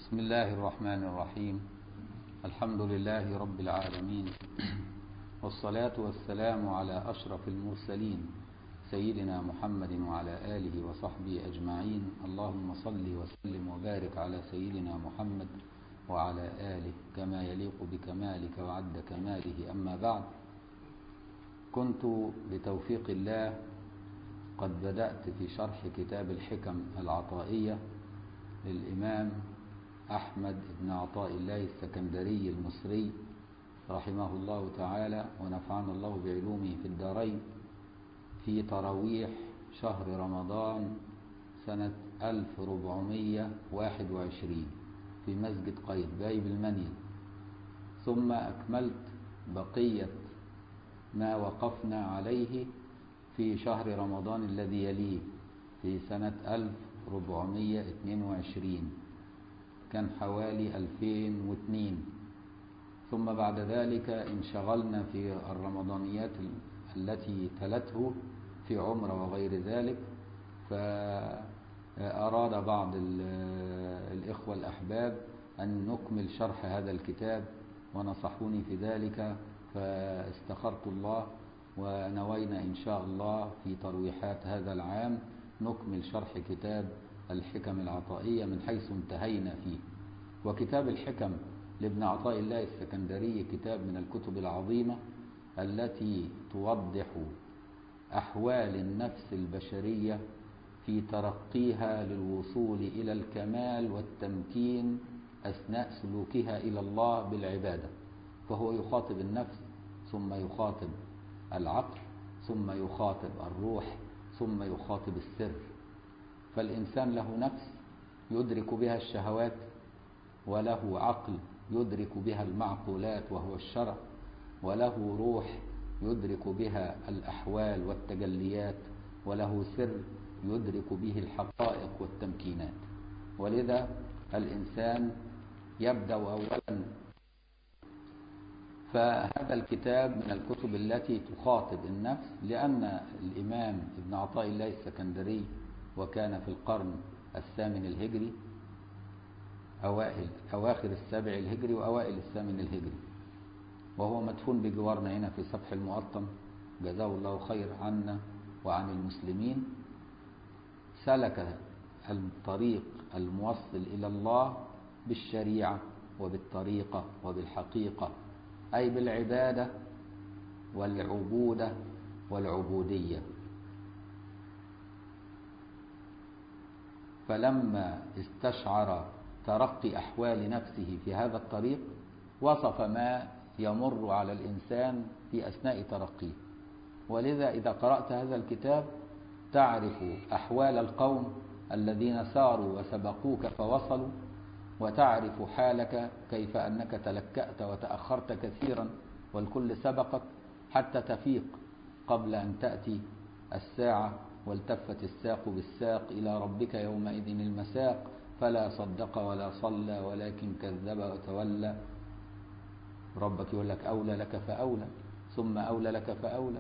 بسم الله الرحمن الرحيم الحمد لله رب العالمين والصلاة والسلام على أشرف المرسلين سيدنا محمد وعلى آله وصحبه أجمعين اللهم صل وسلم وبارك على سيدنا محمد وعلى آله كما يليق بكمالك وعد كماله أما بعد كنت بتوفيق الله قد بدأت في شرح كتاب الحكم العطائية للإمام أحمد بن عطاء الله السكندري المصري رحمه الله تعالى ونفعنا الله بعلومه في الدارين في تراويح شهر رمضان سنة 1421 في مسجد قايتباي بالمنيا ثم أكملت بقية ما وقفنا عليه في شهر رمضان الذي يليه في سنة 1422 كان حوالي 2002 ثم بعد ذلك انشغلنا في الرمضانيات التي تلته في عمرة وغير ذلك فأراد بعض الإخوة الأحباب أن نكمل شرح هذا الكتاب ونصحوني في ذلك فاستخرت الله ونوينا إن شاء الله في ترويحات هذا العام نكمل شرح كتاب الحكم العطائية من حيث انتهينا فيه وكتاب الحكم لابن عطاء الله السكندري كتاب من الكتب العظيمة التي توضح أحوال النفس البشرية في ترقيها للوصول إلى الكمال والتمكين أثناء سلوكها إلى الله بالعبادة فهو يخاطب النفس ثم يخاطب العقل ثم يخاطب الروح ثم يخاطب السر فالإنسان له نفس يدرك بها الشهوات وله عقل يدرك بها المعقولات وهو الشرع وله روح يدرك بها الأحوال والتجليات وله سر يدرك به الحقائق والتمكينات ولذا الإنسان يبدأ أولا فهذا الكتاب من الكتب التي تخاطب النفس لأن الإمام ابن عطاء الله السكندري وكان في القرن الثامن الهجري أوائل أواخر السابع الهجري وأوائل الثامن الهجري وهو مدفون بجوارنا هنا في سفح المقطم جزاه الله خير عنا وعن المسلمين سلك الطريق الموصل إلى الله بالشريعة وبالطريقة وبالحقيقة أي بالعبادة والعبودة والعبودية فلما استشعر ترقي أحوال نفسه في هذا الطريق وصف ما يمر على الإنسان في أثناء ترقيه ولذا إذا قرأت هذا الكتاب تعرف أحوال القوم الذين ساروا وسبقوك فوصلوا وتعرف حالك كيف أنك تلكأت وتأخرت كثيرا والكل سبقك حتى تفيق قبل أن تأتي الساعة والتفت الساق بالساق إلى ربك يومئذ المساق فلا صدق ولا صلى ولكن كذب وتولى ربك يقول لك أولى لك فأولى ثم أولى لك فأولى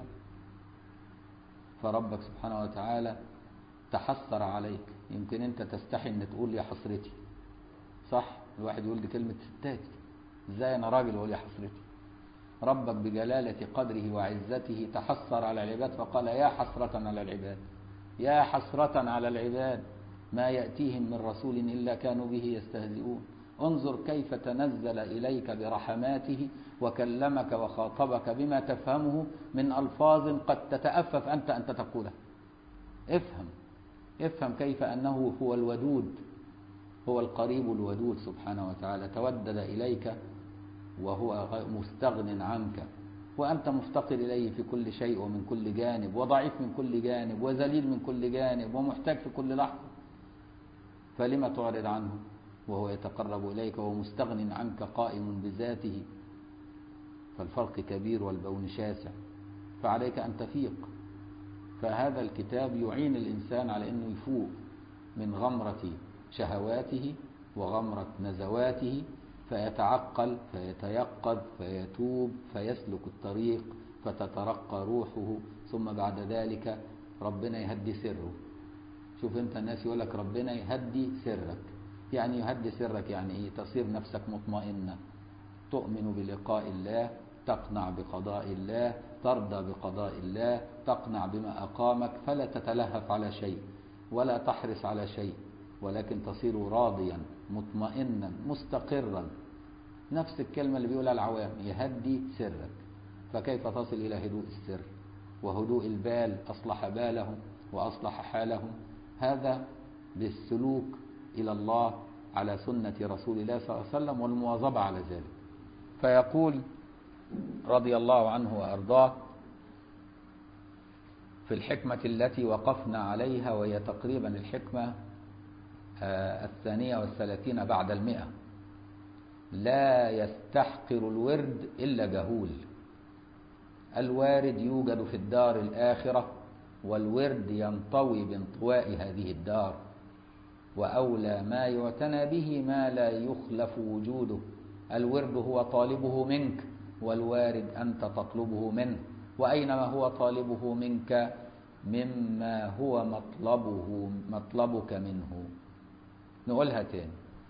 فربك سبحانه وتعالى تحسر عليك يمكن أنت تستحي أن تقول يا حسرتي صح الواحد يقول دي كلمة ستات ازاي أنا راجل أقول يا حسرتي ربك بجلالة قدره وعزته تحسر على العباد فقال يا حسرة على العباد يا حسرة على العباد ما يأتيهم من رسول إلا كانوا به يستهزئون انظر كيف تنزل إليك برحماته وكلمك وخاطبك بما تفهمه من ألفاظ قد تتأفف أنت أن تقولها افهم افهم كيف أنه هو الودود هو القريب الودود سبحانه وتعالى تودد إليك وهو مستغن عنك وأنت مفتقر إليه في كل شيء ومن كل جانب وضعيف من كل جانب وذليل من كل جانب ومحتاج في كل لحظة فلما تعرض عنه وهو يتقرب إليك وهو مستغن عنك قائم بذاته فالفرق كبير والبون شاسع فعليك أن تفيق فهذا الكتاب يعين الإنسان على أنه يفوق من غمرة شهواته وغمرة نزواته فيتعقل فيتيقظ فيتوب فيسلك الطريق فتترقى روحه ثم بعد ذلك ربنا يهدي سره شوف انت الناس يقول لك ربنا يهدي سرك يعني يهدي سرك يعني ايه تصير نفسك مطمئنة تؤمن بلقاء الله تقنع بقضاء الله ترضى بقضاء الله تقنع بما أقامك فلا تتلهف على شيء ولا تحرص على شيء ولكن تصير راضيا مطمئنا مستقرا نفس الكلمة اللي بيقولها العوام يهدي سرك فكيف تصل إلى هدوء السر وهدوء البال أصلح بالهم وأصلح حالهم هذا بالسلوك إلى الله على سنة رسول الله صلى الله عليه وسلم والمواظبة على ذلك فيقول رضي الله عنه وأرضاه في الحكمة التي وقفنا عليها وهي تقريبا الحكمة الثانية والثلاثين بعد المئة لا يستحقر الورد إلا جهول الوارد يوجد في الدار الآخرة والورد ينطوي بانطواء هذه الدار وأولى ما يعتنى به ما لا يخلف وجوده الورد هو طالبه منك والوارد أنت تطلبه منه وأينما هو طالبه منك مما هو مطلبه مطلبك منه نقولها تاني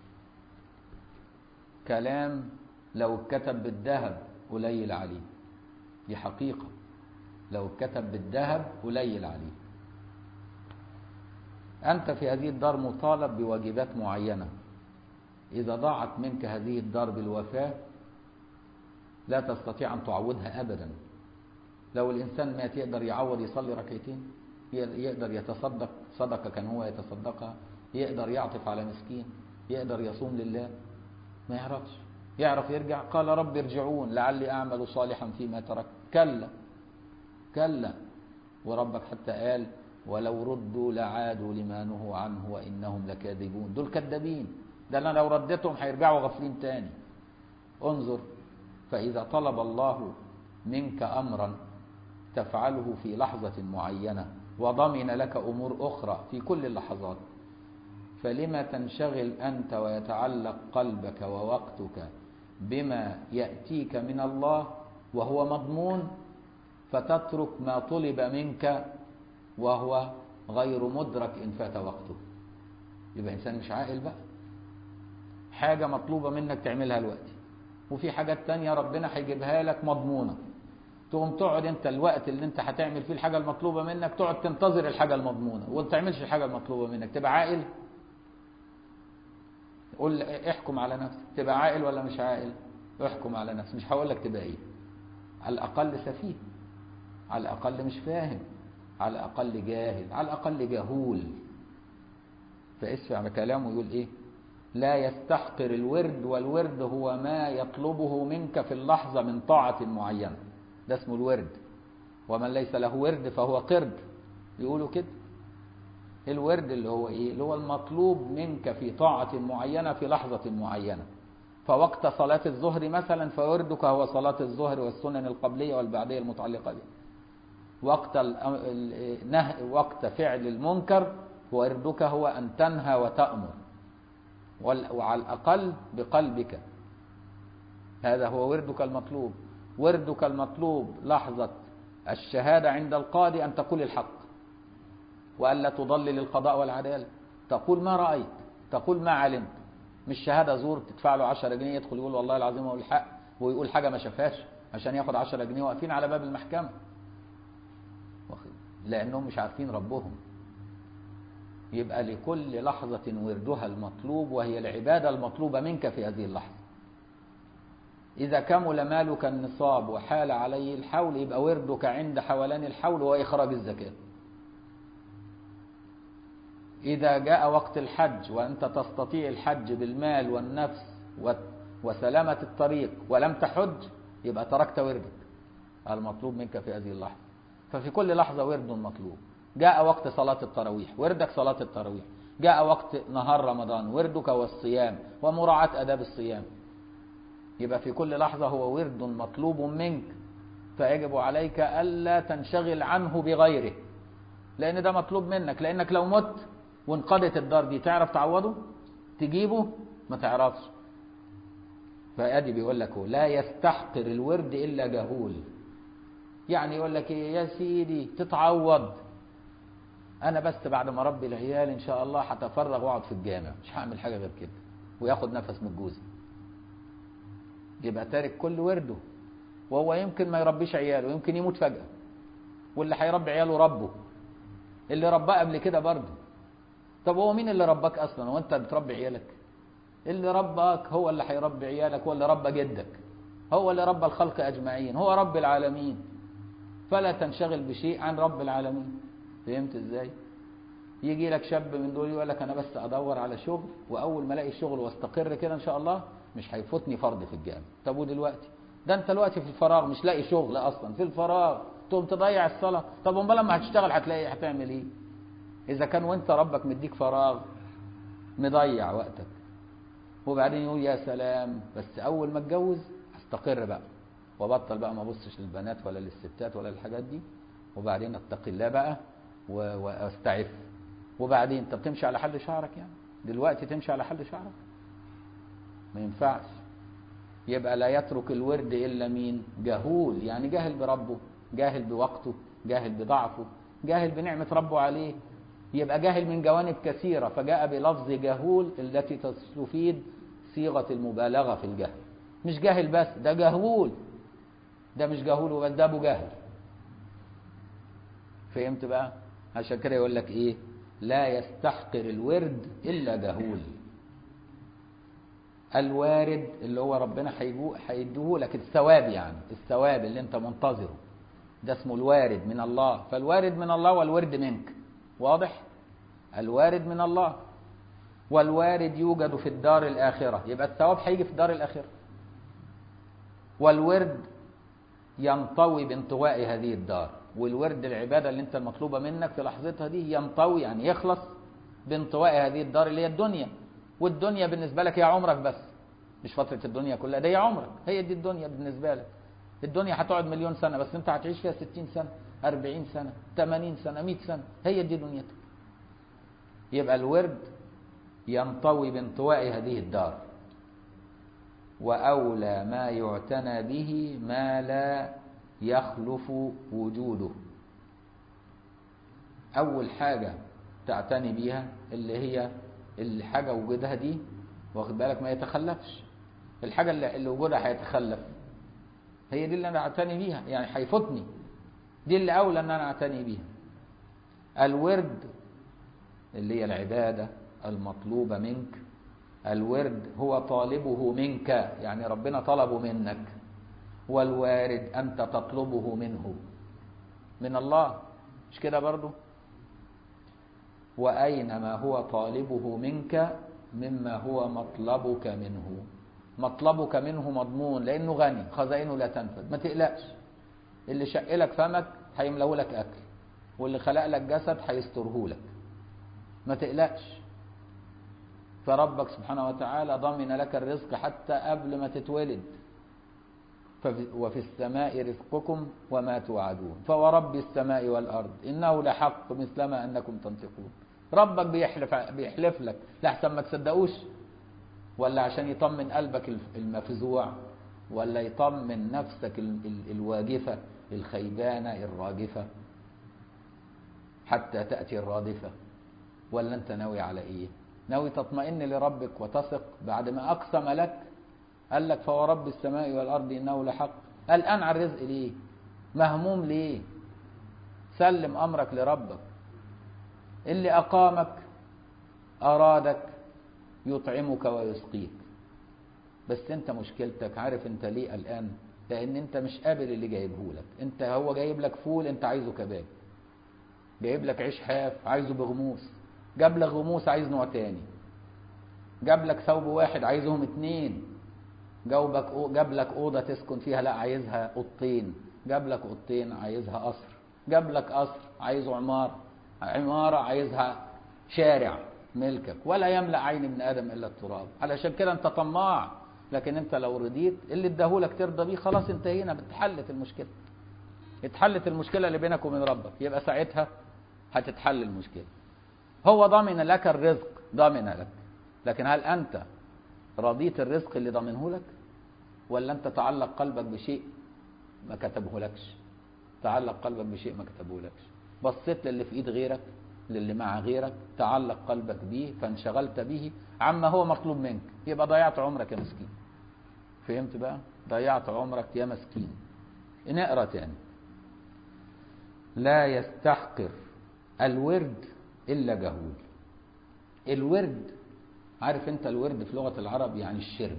كلام لو اتكتب بالذهب قليل عليه دي حقيقة لو اتكتب بالذهب قليل عليه أنت في هذه الدار مطالب بواجبات معينة إذا ضاعت منك هذه الدار بالوفاة لا تستطيع أن تعوضها أبدا لو الإنسان مات يقدر يعوض يصلي ركعتين يقدر يتصدق صدقة كان هو يتصدقها يقدر يعطف على مسكين يقدر يصوم لله ما يعرفش يعرف يرجع قال رب ارجعون لعلي أعمل صالحا فيما ترك كلا كلا وربك حتى قال ولو ردوا لعادوا لما نهوا عنه وإنهم لكاذبون دول كذابين ده أنا لو رديتهم هيرجعوا غافلين تاني انظر فإذا طلب الله منك أمرا تفعله في لحظة معينة وضمن لك أمور أخرى في كل اللحظات فلما تنشغل أنت ويتعلق قلبك ووقتك بما يأتيك من الله وهو مضمون فتترك ما طلب منك وهو غير مدرك إن فات وقته يبقى إنسان مش عاقل بقى حاجة مطلوبة منك تعملها الوقت وفي حاجات تانية ربنا هيجيبها لك مضمونة تقوم تقعد انت الوقت اللي انت هتعمل فيه الحاجة المطلوبة منك تقعد تنتظر الحاجة المضمونة وما تعملش الحاجة المطلوبة منك تبقى عاقل قول احكم على نفسك تبقى عاقل ولا مش عاقل احكم على نفسك مش هقول لك تبقى ايه على الاقل سفيه على الاقل مش فاهم على الاقل جاهل على الاقل جهول فاسمع على كلامه يقول ايه لا يستحقر الورد والورد هو ما يطلبه منك في اللحظة من طاعة معينة ده اسمه الورد ومن ليس له ورد فهو قرد يقولوا كده الورد اللي هو ايه اللي هو المطلوب منك في طاعة معينة في لحظة معينة فوقت صلاة الظهر مثلا فوردك هو صلاة الظهر والسنن القبلية والبعدية المتعلقة به وقت نه وقت فعل المنكر وردك هو أن تنهى وتأمر وعلى الأقل بقلبك هذا هو وردك المطلوب وردك المطلوب لحظة الشهادة عند القاضي أن تقول الحق وألا تضلل القضاء والعدالة تقول ما رأيت تقول ما علمت مش شهادة زور تدفع له 10 جنيه يدخل يقول والله العظيم أقول الحق ويقول حاجة ما شافهاش عشان ياخد 10 جنيه واقفين على باب المحكمة لأنهم مش عارفين ربهم يبقى لكل لحظة وردها المطلوب وهي العبادة المطلوبة منك في هذه اللحظة إذا كمل مالك النصاب وحال عليه الحول يبقى وردك عند حولان الحول هو إخراج الزكاة إذا جاء وقت الحج وأنت تستطيع الحج بالمال والنفس وسلامة الطريق ولم تحج يبقى تركت وردك المطلوب منك في هذه اللحظة ففي كل لحظة ورد مطلوب جاء وقت صلاة التراويح وردك صلاة التراويح جاء وقت نهار رمضان وردك والصيام ومراعاة أداب الصيام يبقى في كل لحظة هو ورد مطلوب منك فيجب عليك ألا تنشغل عنه بغيره لأن ده مطلوب منك لأنك لو مت وانقضت الدار دي تعرف تعوضه تجيبه ما تعرفش فأدي بيقول لك هو لا يستحقر الورد إلا جهول يعني يقول لك إيه يا سيدي تتعوض أنا بس بعد ما ربي العيال إن شاء الله هتفرغ وأقعد في الجامع مش هعمل حاجة غير كده وياخد نفس من الجوزة يبقى تارك كل ورده وهو يمكن ما يربيش عياله يمكن يموت فجأة واللي هيربي عياله ربه اللي رباه قبل كده برضه طب هو مين اللي رباك اصلا وانت بتربي عيالك اللي رباك هو اللي هيربي عيالك هو اللي ربى جدك هو اللي ربى الخلق اجمعين هو رب العالمين فلا تنشغل بشيء عن رب العالمين فهمت ازاي يجي لك شاب من دول يقول لك انا بس ادور على شغل واول ما الاقي شغل واستقر كده ان شاء الله مش هيفوتني فرض في الجامع طب ودلوقتي ده انت دلوقتي في الفراغ مش لاقي شغل اصلا في الفراغ تقوم تضيع الصلاه طب امال لما هتشتغل هتلاقي هتعمل ايه اذا كان وانت ربك مديك فراغ مضيع وقتك وبعدين يقول يا سلام بس اول ما اتجوز استقر بقى وبطل بقى ما ابصش للبنات ولا للستات ولا الحاجات دي وبعدين اتقي الله بقى واستعف وبعدين انت بتمشي على حل شعرك يعني دلوقتي تمشي على حل شعرك ما ينفعش يبقى لا يترك الورد الا مين جهول يعني جاهل بربه جاهل بوقته جاهل بضعفه جاهل بنعمه ربه عليه يبقى جاهل من جوانب كثيره فجاء بلفظ جهول التي تفيد صيغه المبالغه في الجهل مش جاهل بس ده جهول ده مش جهول وبس ده ابو جهل فهمت بقى عشان كده يقول لك ايه لا يستحقر الورد الا جهول الوارد اللي هو ربنا هيديه لك الثواب يعني الثواب اللي انت منتظره ده اسمه الوارد من الله فالوارد من الله والورد منك واضح الوارد من الله والوارد يوجد في الدار الآخرة يبقى الثواب هيجي في الدار الآخرة والورد ينطوي بانطواء هذه الدار والورد العبادة اللي انت المطلوبة منك في لحظتها دي ينطوي يعني يخلص بانطواء هذه الدار اللي هي الدنيا والدنيا بالنسبة لك هي عمرك بس مش فترة الدنيا كلها ده هي عمرك هي دي الدنيا بالنسبة لك الدنيا هتقعد مليون سنة بس انت هتعيش فيها ستين سنة أربعين سنة ثمانين سنة مئة سنة هي دي دنيتك يبقى الورد ينطوي بانطواء هذه الدار وأولى ما يعتنى به ما لا يخلف وجوده أول حاجة تعتني بيها اللي هي الحاجة وجودها دي واخد بالك ما يتخلفش الحاجة اللي, اللي وجودها هيتخلف هي دي اللي أنا أعتني بيها يعني هيفوتني دي اللي أولى أن أنا أعتني بيها الورد اللي هي العبادة المطلوبة منك الورد هو طالبه منك يعني ربنا طلبه منك والوارد أنت تطلبه منه من الله مش كده برضو وأينما هو طالبه منك مما هو مطلبك منه مطلبك منه مضمون لأنه غني خزائنه لا تنفذ ما تقلقش اللي شق لك فمك هيملاه لك أكل واللي خلق لك جسد هيستره لك ما تقلقش فربك سبحانه وتعالى ضمن لك الرزق حتى قبل ما تتولد وفي السماء رزقكم وما توعدون فورب السماء والأرض إنه لحق مثلما أنكم تنطقون ربك بيحلف, بيحلف لك لحسن ما تصدقوش ولا عشان يطمن قلبك المفزوع ولا يطمن نفسك الواجفة الخيبانة الراجفة حتى تأتي الرادفة ولا أنت ناوي على إيه ناوي تطمئن لربك وتثق بعد ما أقسم لك قال لك فورب السماء والأرض إنه لحق الآن على الرزق ليه مهموم ليه سلم أمرك لربك اللي أقامك أرادك يطعمك ويسقيك بس انت مشكلتك عارف انت ليه الآن لأن انت مش قابل اللي جايبه لك انت هو جايب لك فول انت عايزه كباب جايب لك عيش حاف عايزه بغموس جاب لك غموس عايز نوع تاني جاب لك ثوب واحد عايزهم اتنين جاوبك جاب لك اوضه تسكن فيها لا عايزها اوضتين جاب لك اوضتين عايزها قصر جاب لك قصر عايزه عمار عماره عايزها شارع ملكك ولا يملا عين ابن ادم الا التراب علشان كده انت طماع لكن انت لو رضيت اللي اداهولك ترضى بيه خلاص انتهينا اتحلت المشكله اتحلت المشكله اللي بينك وبين ربك يبقى ساعتها هتتحل المشكله هو ضامن لك الرزق ضامن لك لكن هل انت رضيت الرزق اللي ضامنه لك ولا انت تعلق قلبك بشيء ما كتبه لكش تعلق قلبك بشيء ما كتبه لكش بصيت للي في ايد غيرك للي مع غيرك تعلق قلبك به فانشغلت به عما هو مطلوب منك يبقى ضيعت عمرك يا مسكين فهمت بقى ضيعت عمرك يا مسكين نقرا تاني لا يستحقر الورد الا جهول الورد عارف انت الورد في لغه العرب يعني الشرب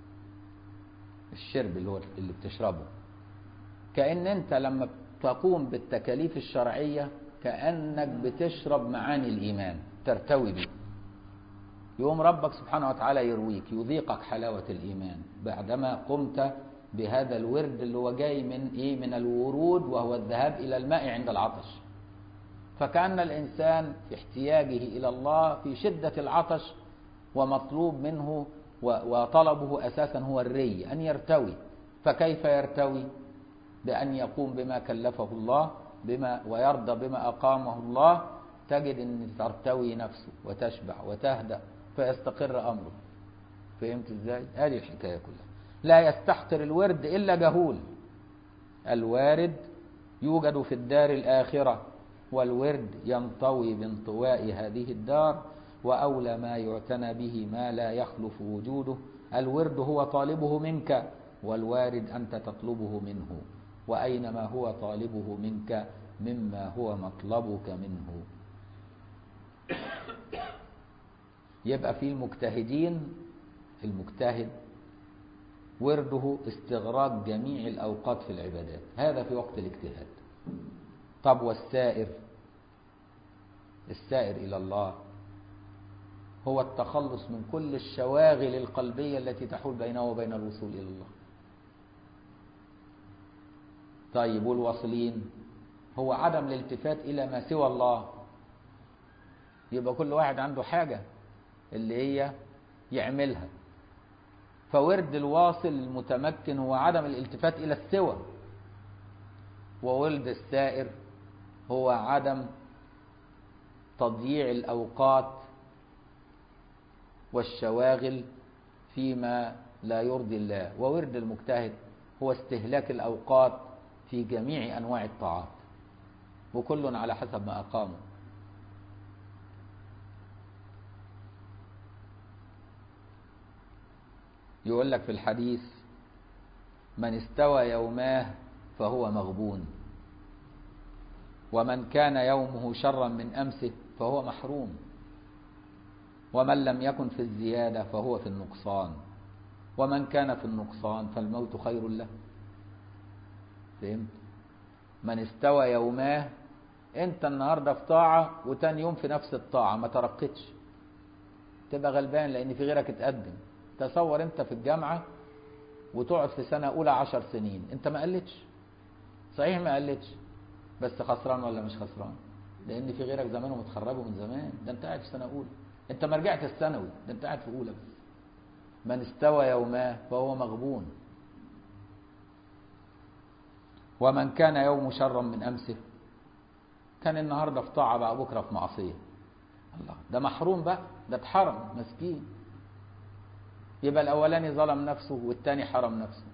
الشرب اللي هو اللي بتشربه كأن انت لما تقوم بالتكاليف الشرعية كأنك بتشرب معاني الإيمان ترتوي به يوم ربك سبحانه وتعالى يرويك يذيقك حلاوة الإيمان بعدما قمت بهذا الورد اللي هو جاي من إيه من الورود وهو الذهاب إلى الماء عند العطش فكأن الإنسان في احتياجه إلى الله في شدة العطش ومطلوب منه وطلبه أساسا هو الري أن يرتوي فكيف يرتوي بأن يقوم بما كلفه الله بما ويرضى بما أقامه الله تجد أن ترتوي نفسه وتشبع وتهدأ فيستقر أمره فهمت إزاي؟ هذه الحكاية كلها لا يستحقر الورد إلا جهول الوارد يوجد في الدار الآخرة والورد ينطوي بانطواء هذه الدار وأولى ما يعتنى به ما لا يخلف وجوده الورد هو طالبه منك والوارد أنت تطلبه منه وأينما هو طالبه منك مما هو مطلبك منه يبقى في المجتهدين المجتهد ورده استغراق جميع الأوقات في العبادات هذا في وقت الاجتهاد طب والسائر السائر إلى الله هو التخلص من كل الشواغل القلبية التي تحول بينه وبين الوصول إلى الله طيب والواصلين هو عدم الالتفات إلى ما سوى الله يبقى كل واحد عنده حاجة اللي هي يعملها فورد الواصل المتمكن هو عدم الالتفات إلى السوى وورد السائر هو عدم تضييع الأوقات والشواغل فيما لا يرضي الله وورد المجتهد هو استهلاك الأوقات في جميع أنواع الطاعات وكل على حسب ما أقامه يقول لك في الحديث من استوى يوماه فهو مغبون ومن كان يومه شرا من أمسه فهو محروم ومن لم يكن في الزيادة فهو في النقصان ومن كان في النقصان فالموت خير له فهمت من استوى يوماه انت النهارده في طاعة وتاني يوم في نفس الطاعة ما ترقتش تبقى غلبان لان في غيرك اتقدم تصور انت في الجامعة وتقعد في سنة اولى عشر سنين انت ما قلتش صحيح ما قلتش بس خسران ولا مش خسران لان في غيرك زمانهم اتخرجوا من زمان ده انت قاعد في سنة اولى انت ما رجعت الثانوي ده انت قاعد في اولى بس من استوى يوماه فهو مغبون ومن كان يوم شرا من امسه كان النهارده في طاعه بقى بكره في معصيه الله ده محروم بقى ده اتحرم مسكين يبقى الاولاني ظلم نفسه والتاني حرم نفسه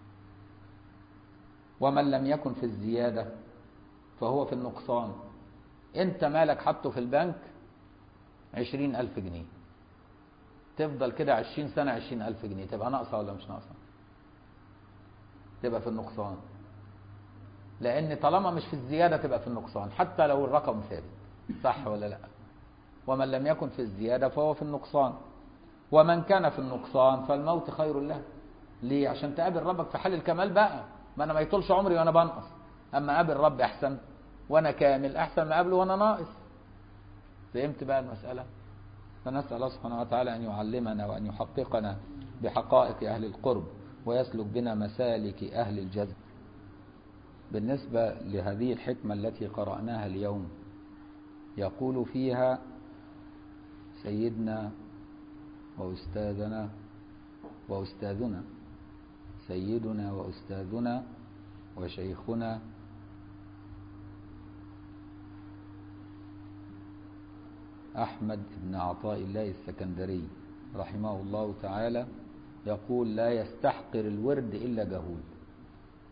ومن لم يكن في الزياده فهو في النقصان انت مالك حطه في البنك عشرين ألف جنيه تفضل كده عشرين سنة عشرين ألف جنيه تبقى ناقصة ولا مش ناقصة تبقى في النقصان لأن طالما مش في الزيادة تبقى في النقصان حتى لو الرقم ثابت صح ولا لا ومن لم يكن في الزيادة فهو في النقصان ومن كان في النقصان فالموت خير له ليه عشان تقابل ربك في حال الكمال بقى ما أنا ما يطولش عمري وأنا بنقص أما قابل ربي أحسن وأنا كامل أحسن ما قابله وأنا ناقص فهمت بقى المسألة فنسأل الله سبحانه وتعالى أن يعلمنا وأن يحققنا بحقائق أهل القرب ويسلك بنا مسالك أهل الجذب بالنسبة لهذه الحكمة التي قرأناها اليوم يقول فيها سيدنا وأستاذنا وأستاذنا سيدنا وأستاذنا وشيخنا أحمد بن عطاء الله السكندري رحمه الله تعالى يقول لا يستحقر الورد إلا جهول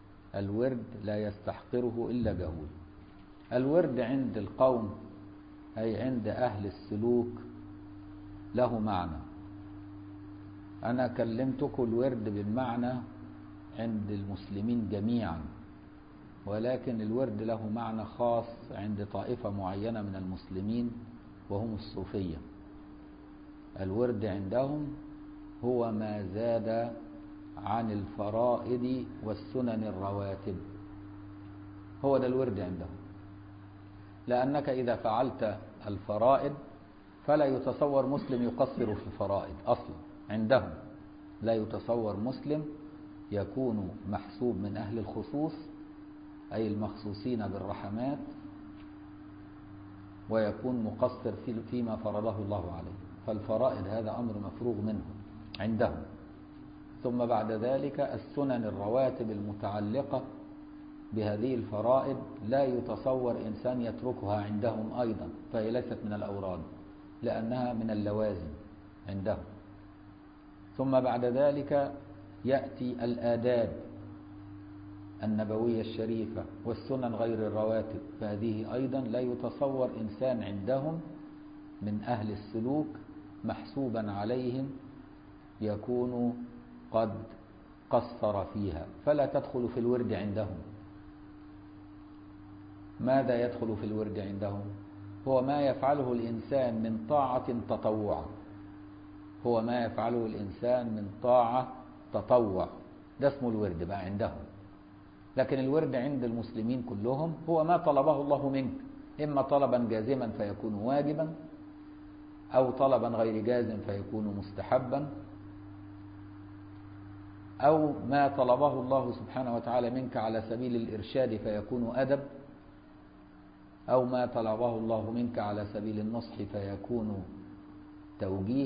الورد لا يستحقره إلا جهول الورد عند القوم أي عند أهل السلوك له معنى أنا كلمتكم الورد بالمعنى عند المسلمين جميعا ولكن الورد له معنى خاص عند طائفة معينة من المسلمين وهم الصوفية الورد عندهم هو ما زاد عن الفرائض والسنن الرواتب هو ده الورد عندهم لأنك إذا فعلت الفرائض فلا يتصور مسلم يقصر في الفرائض أصلا عندهم لا يتصور مسلم يكون محسوب من أهل الخصوص أي المخصوصين بالرحمات ويكون مقصر فيما فرضه الله عليه فالفرائض هذا أمر مفروغ منه عندهم ثم بعد ذلك السنن الرواتب المتعلقة بهذه الفرائض لا يتصور إنسان يتركها عندهم أيضا فهي ليست من الأوراد لأنها من اللوازم عندهم ثم بعد ذلك يأتي الآداب النبوية الشريفة والسنن غير الرواتب فهذه أيضا لا يتصور إنسان عندهم من أهل السلوك محسوبا عليهم يكون قد قصر فيها فلا تدخل في الورد عندهم ماذا يدخل في الورد عندهم هو ما يفعله الإنسان من طاعة تطوع هو ما يفعله الإنسان من طاعة تطوع ده اسمه الورد بقى عندهم لكن الورد عند المسلمين كلهم هو ما طلبه الله منك إما طلبا جازما فيكون واجبا أو طلبا غير جازم فيكون مستحبا أو ما طلبه الله سبحانه وتعالى منك على سبيل الإرشاد فيكون أدب أو ما طلبه الله منك على سبيل النصح فيكون توجيه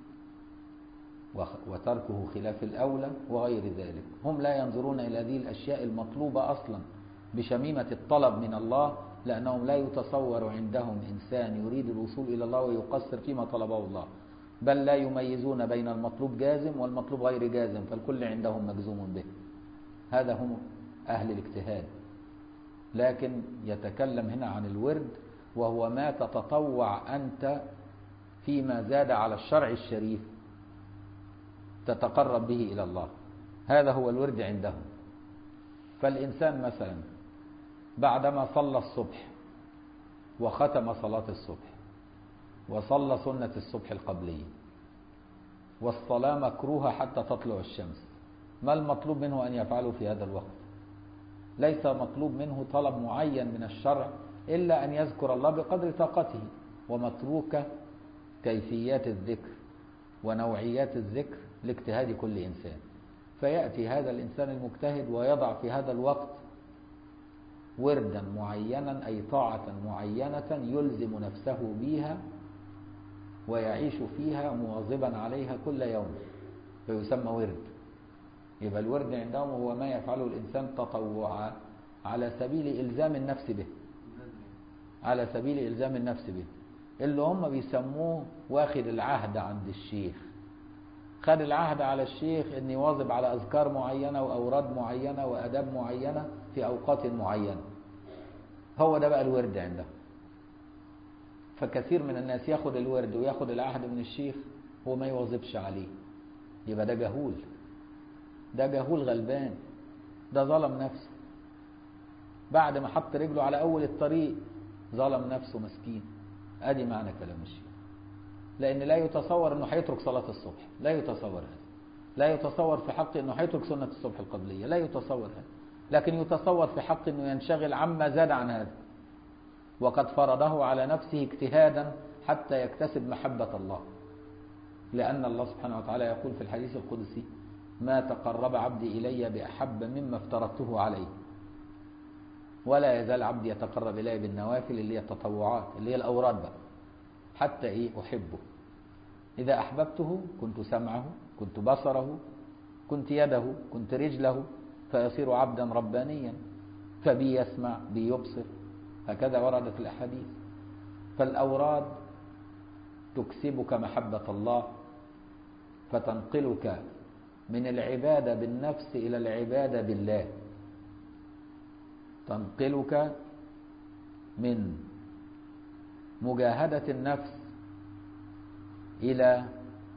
وتركه خلاف الأولى وغير ذلك هم لا ينظرون إلى هذه الأشياء المطلوبة أصلا بشميمة الطلب من الله لأنهم لا يتصور عندهم إنسان يريد الوصول إلى الله ويقصر فيما طلبه الله بل لا يميزون بين المطلوب جازم والمطلوب غير جازم فالكل عندهم مجزوم به هذا هم أهل الاجتهاد لكن يتكلم هنا عن الورد وهو ما تتطوع أنت فيما زاد على الشرع الشريف تتقرب به إلى الله هذا هو الورد عندهم فالإنسان مثلا بعدما صلى الصبح وختم صلاة الصبح وصلى سنة الصبح القبلية والصلاة مكروهة حتى تطلع الشمس ما المطلوب منه أن يفعله في هذا الوقت ليس مطلوب منه طلب معين من الشرع إلا أن يذكر الله بقدر طاقته ومتروك كيفيات الذكر ونوعيات الذكر لاجتهاد كل إنسان فيأتي هذا الإنسان المجتهد ويضع في هذا الوقت وردا معينا أي طاعة معينة يلزم نفسه بها ويعيش فيها مواظبا عليها كل يوم فيسمى ورد يبقى الورد عندهم هو ما يفعله الإنسان تطوعا على سبيل إلزام النفس به على سبيل إلزام النفس به اللي هم بيسموه واخد العهد عند الشيخ خد العهد على الشيخ ان يواظب على اذكار معينه واوراد معينه واداب معينه في اوقات معينه هو ده بقى الورد عنده فكثير من الناس ياخد الورد وياخد العهد من الشيخ هو ما يواظبش عليه يبقى ده جهول ده جهول غلبان ده ظلم نفسه بعد ما حط رجله على اول الطريق ظلم نفسه مسكين ادي معنى كلام الشيخ لان لا يتصور انه هيترك صلاه الصبح لا يتصور هذا لا يتصور في حق انه هيترك سنه الصبح القبليه لا يتصور هذا لكن يتصور في حق انه ينشغل عما زاد عن هذا وقد فرضه على نفسه اجتهادا حتى يكتسب محبه الله لان الله سبحانه وتعالى يقول في الحديث القدسي ما تقرب عبدي الي باحب مما افترضته عليه ولا يزال عبدي يتقرب الي بالنوافل اللي هي التطوعات اللي هي الاوراد بقى حتى ايه احبه اذا احببته كنت سمعه كنت بصره كنت يده كنت رجله فيصير عبدا ربانيا فبي يسمع بي يبصر هكذا وردت الاحاديث فالاوراد تكسبك محبه الله فتنقلك من العباده بالنفس الى العباده بالله تنقلك من مجاهدة النفس إلى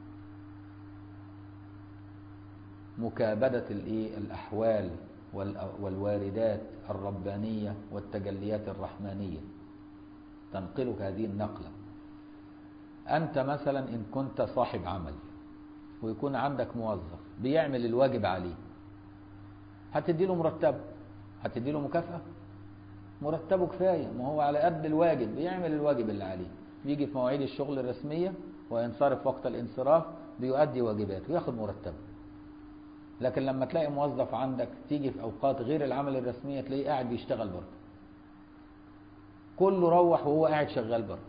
مكابدة الإيه؟ الأحوال والواردات الربانية والتجليات الرحمانية تنقلك هذه النقلة أنت مثلا إن كنت صاحب عمل ويكون عندك موظف بيعمل الواجب عليه هتدي له مرتبه هتدي له مكافأة مرتبه كفاية ما هو على قد الواجب بيعمل الواجب اللي عليه بيجي في مواعيد الشغل الرسمية وينصرف وقت الانصراف بيؤدي واجباته وياخد مرتبه لكن لما تلاقي موظف عندك تيجي في اوقات غير العمل الرسميه تلاقيه قاعد بيشتغل برضه كله روح وهو قاعد شغال برضه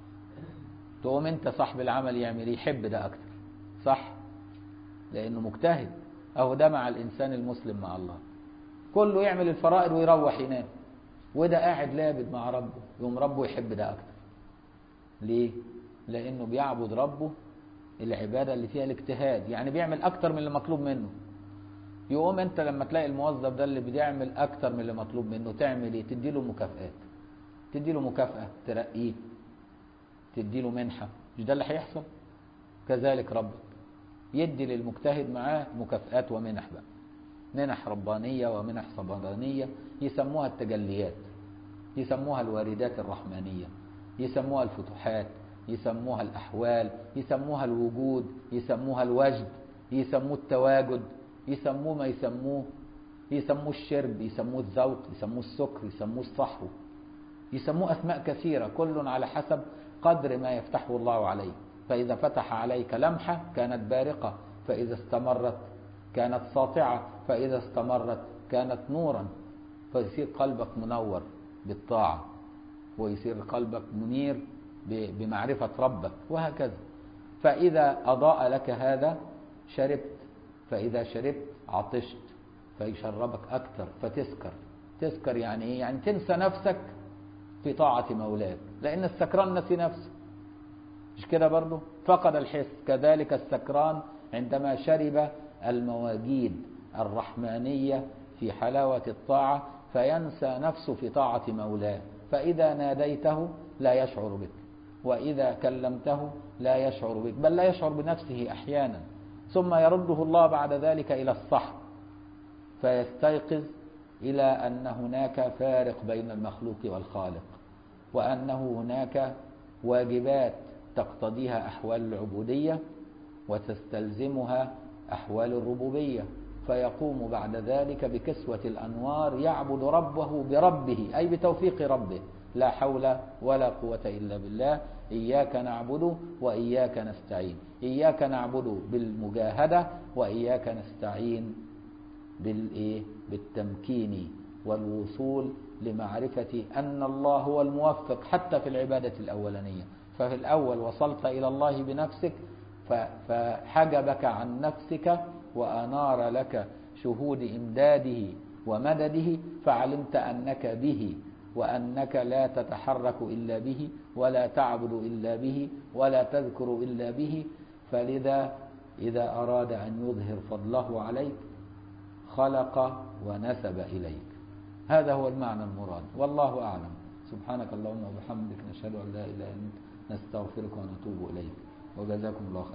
تقوم انت صاحب العمل يعمل ايه يحب ده اكتر صح لانه مجتهد اهو ده مع الانسان المسلم مع الله كله يعمل الفرائض ويروح ينام وده قاعد لابد مع ربه يقوم ربه يحب ده اكتر ليه لانه بيعبد ربه العباده اللي فيها الاجتهاد يعني بيعمل اكتر من اللي مطلوب منه يقوم انت لما تلاقي الموظف ده اللي بيعمل اكتر من اللي مطلوب منه تعمل ايه تدي له مكافآت تدي له مكافأة ترقيه تدي له منحة مش ده اللي هيحصل كذلك ربك يدي للمجتهد معاه مكافآت ومنح بقى منح ربانية ومنح صبرانية يسموها التجليات يسموها الواردات الرحمانية يسموها الفتوحات يسموها الأحوال يسموها الوجود يسموها الوجد يسموه التواجد يسموه ما يسموه يسموه الشرب يسموه الذوق يسموه السكر يسموه الصحو يسموه أسماء كثيرة كل على حسب قدر ما يفتحه الله عليه فإذا فتح عليك لمحة كانت بارقة فإذا استمرت كانت ساطعة فإذا استمرت كانت نورا فيصير قلبك منور بالطاعة ويصير قلبك منير بمعرفة ربك وهكذا فإذا أضاء لك هذا شربت فإذا شربت عطشت فيشربك أكثر فتسكر تسكر يعني إيه؟ يعني تنسى نفسك في طاعة مولاك لأن السكران نسي نفسه مش كده برضه فقد الحس كذلك السكران عندما شرب المواجيد الرحمانية في حلاوة الطاعة فينسى نفسه في طاعة مولاه فإذا ناديته لا يشعر بك وإذا كلمته لا يشعر بك بل لا يشعر بنفسه أحيانا ثم يرده الله بعد ذلك إلى الصحب فيستيقظ إلى أن هناك فارق بين المخلوق والخالق وأنه هناك واجبات تقتضيها أحوال العبودية وتستلزمها أحوال الربوبية فيقوم بعد ذلك بكسوة الأنوار يعبد ربه بربه أي بتوفيق ربه لا حول ولا قوة إلا بالله إياك نعبد وإياك نستعين إياك نعبد بالمجاهدة وإياك نستعين بالإيه؟ بالتمكين والوصول لمعرفة أن الله هو الموفق حتى في العبادة الأولانية ففي الأول وصلت إلى الله بنفسك فحجبك عن نفسك وأنار لك شهود إمداده ومدده فعلمت أنك به وأنك لا تتحرك إلا به ولا تعبد إلا به ولا تذكر إلا به فلذا إذا أراد أن يظهر فضله عليك خلق ونسب إليك هذا هو المعنى المراد والله أعلم سبحانك اللهم وبحمدك نشهد أن لا إله إلا أنت نستغفرك ونتوب إليك وجزاكم الله خيرا